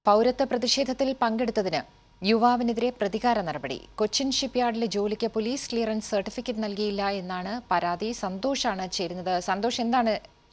പൗരത്വ പ്രതിഷേധത്തിൽ പങ്കെടുത്തതിന് യുവാവിനെതിരെ പ്രതികാര നടപടി കൊച്ചിൻ ഷിപ്പ്യാർഡിലെ ജോലിക്ക് പോലീസ് ക്ലിയറൻസ് സർട്ടിഫിക്കറ്റ് നൽകിയില്ല എന്നാണ് പരാതി സന്തോഷാണ് ചേരുന്നത് സന്തോഷ് എന്താണ്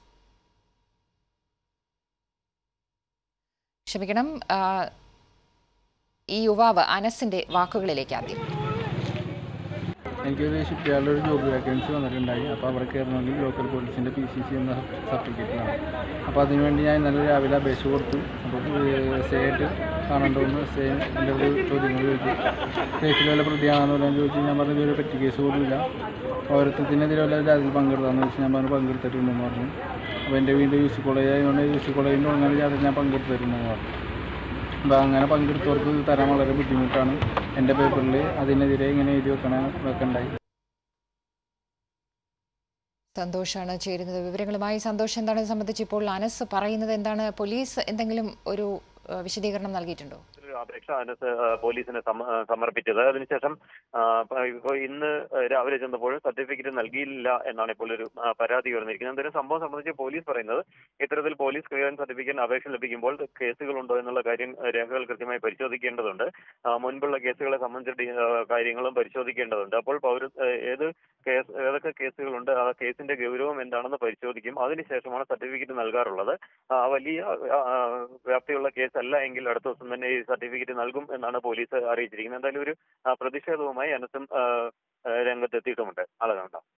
ക്ഷമിക്കണം ആ, ഈ യുവാവ് അനസിന്റെ വാക്കുകളിലേക്ക് ആദ്യം എനിക്കൊരു ഷിപ്പ്യാർഡിൽ ഒരു ജോബ് വേക്കൻസി വന്നിട്ടുണ്ടായി അപ്പോൾ അവിടെ കയറണമെങ്കിൽ ലോക്കൽ പോലീസിൻ്റെ പി സി സി എന്ന സർട്ടിഫിക്കറ്റ് വേണം അപ്പോൾ അതിനുവേണ്ടി ഞാൻ ഇന്നലെ രാവിലെ അപേക്ഷ കൊടുത്തു അപ്പോൾ എസ് ആയിട്ട് കാണേണ്ടതെന്ന് എസ് ഐ എൻ്റെ ഒരു ചോദ്യങ്ങൾ ചോദിച്ചു കേസിൽ വല്ല പ്രതിയാണെന്ന് പറയാൻ ചോദിച്ചു ഞാൻ പറഞ്ഞു ഇതുവരെ പറ്റി കേസ് പോലുമില്ല പൗരത്വത്തിനെതിരെ വല്ല ജാതിയിൽ പങ്കെടുത്താന്ന് ചോദിച്ചു ഞാൻ പറഞ്ഞു പങ്കെടുത്തിട്ടുണ്ടെന്ന് പറഞ്ഞു അപ്പോൾ എൻ്റെ വീണ്ടും യു സി കോളേജ് ആയതുകൊണ്ട് യു സി കോളേജിൻ്റെ അങ്ങനെ ജാതിയിൽ ഞാൻ പങ്കെടുത്തിട്ടുണ്ടെന്ന് പറഞ്ഞു അപ്പോൾ അങ്ങനെ പങ്കെടുത്തവർക്ക് ഇത് തരാൻ വളരെ ബുദ്ധിമുട്ടാണ് എൻ്റെ പേപ്പറിൽ അതിനെതിരെ ഇങ്ങനെ എഴുതി വെക്കണ വെക്കണ്ടായി സന്തോഷാണ് ചേരുന്നത് വിവരങ്ങളുമായി സന്തോഷം എന്താണ് ഇത് സംബന്ധിച്ച് ഇപ്പോൾ അനസ് പറയുന്നത് എന്താണ് പോലീസ് എന്തെങ്കിലും ഒരു ആ, വിശദീകരണം നൽകിയിട്ടുണ്ടോ ഒരു അപേക്ഷ അനസ് ആ, പോലീസിന് സമ- ആ, സമർപ്പിച്ചത് അതിനുശേഷം ആ, പ- ഇപ്പോ ഇന്ന് രാവിലെ ചെന്നപ്പോൾ സർട്ടിഫിക്കറ്റ് നൽകിയില്ല എന്നാണ് ഇപ്പോൾ ഒരു ആ, പരാതി ഉയർന്നിരിക്കുന്നത് എന്തായാലും സംഭവം സംബന്ധിച്ച് പോലീസ് പറയുന്നത് ഇത്തരത്തിൽ പോലീസ് ക്ലിയറൻസ് സർട്ടിഫിക്കറ്റ് അപേക്ഷ ലഭിക്കുമ്പോൾ കേസുകളുണ്ടോ എന്നുള്ള കാര്യം ആ, രേഖകൾ കൃത്യമായി പരിശോധിക്കേണ്ടതുണ്ട് ആ, മുൻപുള്ള കേസുകളെ സംബന്ധിച്ച ഡി- ആ, കാര്യങ്ങളും പരിശോധിക്കേണ്ടതുണ്ട് അപ്പോൾ പൗര ആ, ഏത് കേസ് ഏതൊക്കെ കേസുകളുണ്ട് ആ കേസിന്റെ ഗൗരവം എന്താണെന്ന് പരിശോധിക്കും അതിനുശേഷമാണ് സർട്ടിഫിക്കറ്റ് നൽകാറുള്ളത് ആ, വലിയ ആ, ആ, വ്യാപ്തിയുള്ള കേസ് അല്ല എങ്കിൽ അടുത്ത ദിവസം തന്നെ ഈ സർട്ടിഫിക്കറ്റ് നൽകും എന്നാണ് പോലീസ് അറിയിച്ചിരിക്കുന്നത് എന്തായാലും ഒരു ആ, പ്രതിഷേധവുമായി അനസും ആ, ആ, രംഗത്തെത്തിയിട്ടുമുണ്ട് അളകണ്ട